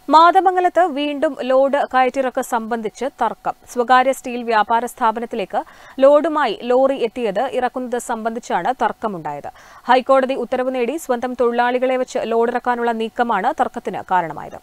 മാതമംഗലത്ത് വീണ്ടും ലോഡ് കയറ്റിറക്ക് സംബന്ധിച്ച് തർക്കം സ്വകാര്യ സ്റ്റീൽ വ്യാപാര സ്ഥാപനത്തിലേക്ക് ലോഡുമായി ലോറി എത്തിയത് ഇറക്കുന്നത് സംബന്ധിച്ചാണ് തർക്കമുണ്ടായത് ഹൈക്കോടതി ഉത്തരവ് നേടി സ്വന്തം തൊഴിലാളികളെ വെച്ച് ലോഡിറക്കാനുള്ള നീക്കമാണ് തർക്കത്തിന് കാരണമായത്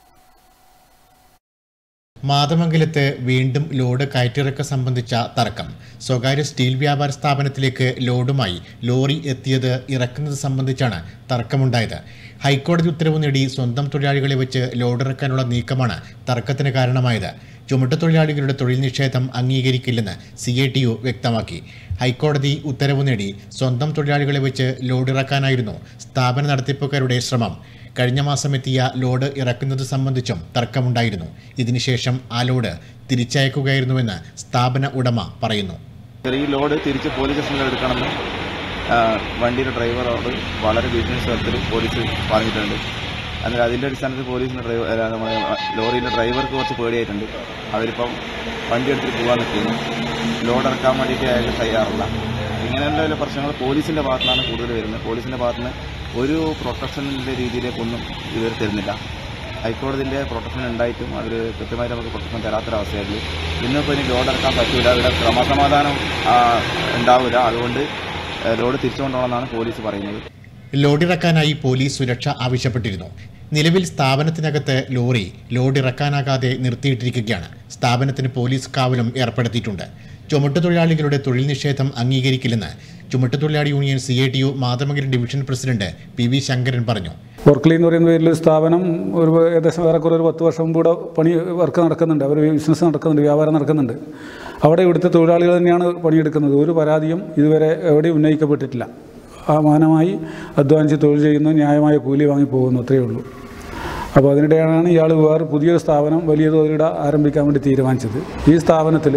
മാതമംഗലത്ത് വീണ്ടും ലോഡ് കയറ്റിറക്കം സംബന്ധിച്ച തർക്കം സ്വകാര്യ സ്റ്റീൽ വ്യാപാര സ്ഥാപനത്തിലേക്ക് ലോഡുമായി ലോറി എത്തിയത് ഇറക്കുന്നത് സംബന്ധിച്ചാണ് തർക്കമുണ്ടായത് ഹൈക്കോടതി ഉത്തരവ് നേടി സ്വന്തം തൊഴിലാളികളെ വെച്ച് ലോഡിറക്കാനുള്ള നീക്കമാണ് തർക്കത്തിന് കാരണമായത് ചുമട്ടുതൊഴിലാളികളുടെ തൊഴിൽ നിഷേധം അംഗീകരിക്കില്ലെന്ന് സി ഐ ടി യു വ്യക്തമാക്കി ഹൈക്കോടതി ഉത്തരവ് നേടി സ്വന്തം തൊഴിലാളികളെ വെച്ച് ലോഡിറക്കാനായിരുന്നു സ്ഥാപന നടത്തിപ്പുകാരുടെ ശ്രമം കഴിഞ്ഞ മാസം എത്തിയ ലോഡ് ഇറക്കുന്നത് സംബന്ധിച്ചും തർക്കമുണ്ടായിരുന്നു ഇതിനുശേഷം ആ ലോഡ് തിരിച്ചയക്കുകയായിരുന്നുവെന്ന് സ്ഥാപന ഉടമ പറയുന്നു ഈ ലോഡ് തിരിച്ച് പോലീസ് സ്റ്റേഷനിൽ എടുക്കണമെന്ന് ആ, വണ്ടിയുടെ ഡ്രൈവറോട് വളരെ ഭീഷണി സ്വരത്തിൽ പോലീസ് പറഞ്ഞിട്ടുണ്ട് എന്നാൽ അതിൻ്റെ അടിസ്ഥാനത്തിൽ പോലീസിൻ്റെ ഡ്രൈവർ അല്ല, നമ്മുടെ ലോറിയിലെ ഡ്രൈവർക്ക് കുറച്ച് പേടിയായിട്ടുണ്ട് അവരിപ്പം വണ്ടി എടുത്തിട്ട് പോകാൻ നിൽക്കുന്നു ലോഡ് ഇറക്കാൻ വേണ്ടിയിട്ട് അയാൾ തയ്യാറല്ല ഇങ്ങനെയുള്ള ചില പ്രശ്നങ്ങൾ പോലീസിൻ്റെ ഭാഗത്തുനിന്നാണ് കൂടുതൽ വരുന്നത് പോലീസിൻ്റെ ഭാഗത്തുനിന്ന് ഒരു പ്രൊട്ടക്ഷനിൻ്റെ രീതിയിലേക്കൊന്നും ഇതുവരെ തരുന്നില്ല ഹൈക്കോടതിൻ്റെ പ്രൊട്ടക്ഷൻ ഉണ്ടായിട്ടും അവർ കൃത്യമായിട്ട് നമുക്ക് പ്രൊട്ടക്ഷൻ തരാത്തൊരവസ്ഥയായിരുന്നു ഇന്നിപ്പോൾ ഇനി ലോഡ് ഇറക്കാൻ പറ്റൂല ഇവിടെ ക്രമസമാധാനം ആ, ഉണ്ടാവില്ല അതുകൊണ്ട് ഏഹ്, ലോഡ് തിരിച്ചുകൊണ്ടുപോകണമെന്നാണ് പോലീസ് പറയുന്നത് ലോഡിറക്കാനായി പോലീസ് സുരക്ഷ ആവശ്യപ്പെട്ടിരുന്നു നിലവിൽ സ്ഥാപനത്തിനകത്ത് ലോറി ലോഡിറക്കാനാകാതെ നിർത്തിയിട്ടിരിക്കുകയാണ് സ്ഥാപനത്തിന് പോലീസ് കാവലും ഏർപ്പെടുത്തിയിട്ടുണ്ട് ചുമട്ടുതൊഴിലാളികളുടെ തൊഴിൽ നിഷേധം അംഗീകരിക്കില്ലെന്ന് ചുമട്ടുതൊഴിലാളി union C I T U Mathamangalam division president P V Sankaran പറഞ്ഞു വർക്ക്ലി എന്ന് പറയുന്ന പേരിൽ സ്ഥാപനം ഒരു ഏകദേശം ഏറെക്കുറെ ഒരു പത്ത് വർഷം കൂടെ പണി വർക്ക് നടക്കുന്നുണ്ട് അവർ ബിസിനസ് നടക്കുന്നുണ്ട് വ്യാപാരം നടക്കുന്നുണ്ട് അവിടെ ഇവിടുത്തെ തൊഴിലാളികൾ തന്നെയാണ് പണിയെടുക്കുന്നത് ഒരു പരാതിയും ഇതുവരെ എവിടെയും ഉന്നയിക്കപ്പെട്ടിട്ടില്ല ആ മാനമായി അധ്വാനിച്ച് തൊഴിൽ ചെയ്യുന്നു ന്യായമായ കൂലി വാങ്ങി പോകുന്നു അത്രയേ ഉള്ളൂ അപ്പോൾ അതിനിടെയാണ് ഇയാൾ വേറെ പുതിയൊരു സ്ഥാപനം വലിയ തോതിലൂടെ ആരംഭിക്കാൻ വേണ്ടി തീരുമാനിച്ചത് ഈ സ്ഥാപനത്തിൽ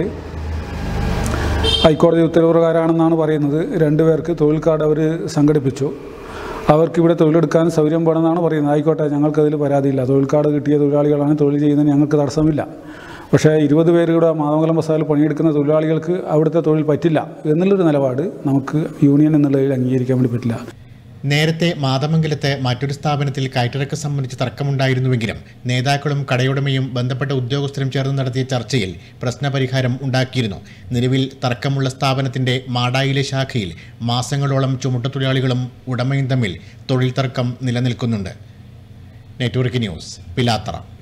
ഹൈക്കോടതി ഉത്തരവ് പ്രകാരമാണെന്നാണ് പറയുന്നത് രണ്ടുപേർക്ക് തൊഴിൽ കാർഡ് അവർ സംഘടിപ്പിച്ചു അവർക്ക് ഇവിടെ തൊഴിലെടുക്കാൻ സൗകര്യം വേണമെന്നാണ് പറയുന്നത് ആയിക്കോട്ടെ ഞങ്ങൾക്കതിൽ പരാതിയില്ല തൊഴിൽ കാർഡ് കിട്ടിയ തൊഴിലാളികളാണ് തൊഴിൽ ചെയ്യുന്നതിന് ഞങ്ങൾക്ക് തടസ്സമില്ല പക്ഷേ ഇരുപത് പേര് ഇവിടെ മാതമംഗലം ബസാറിൽ പണിയെടുക്കുന്ന തൊഴിലാളികൾക്ക് അവിടുത്തെ തൊഴിൽ പറ്റില്ല എന്നുള്ളൊരു നിലപാട് നമുക്ക് യൂണിയൻ എന്നുള്ളതിൽ അംഗീകരിക്കാൻ വേണ്ടി പറ്റില്ല നേരത്തെ മാതമംഗലത്ത് മറ്റൊരു സ്ഥാപനത്തിൽ കയറ്റിറക്കം സംബന്ധിച്ച് തർക്കമുണ്ടായിരുന്നുവെങ്കിലും നേതാക്കളും കടയുടമയും ബന്ധപ്പെട്ട ഉദ്യോഗസ്ഥരും ചേർന്ന് നടത്തിയ ചർച്ചയിൽ പ്രശ്നപരിഹാരം ഉണ്ടാക്കിയിരുന്നു നിലവിൽ തർക്കമുള്ള സ്ഥാപനത്തിന്റെ മാടായിലെ ശാഖയിൽ മാസങ്ങളോളം ചുമട്ടുതൊഴിലാളികളും ഉടമയും തമ്മിൽ തൊഴിൽ തർക്കം നിലനിൽക്കുന്നുണ്ട് നെറ്റ്വർക്ക് ന്യൂസ് പിലാത്തറ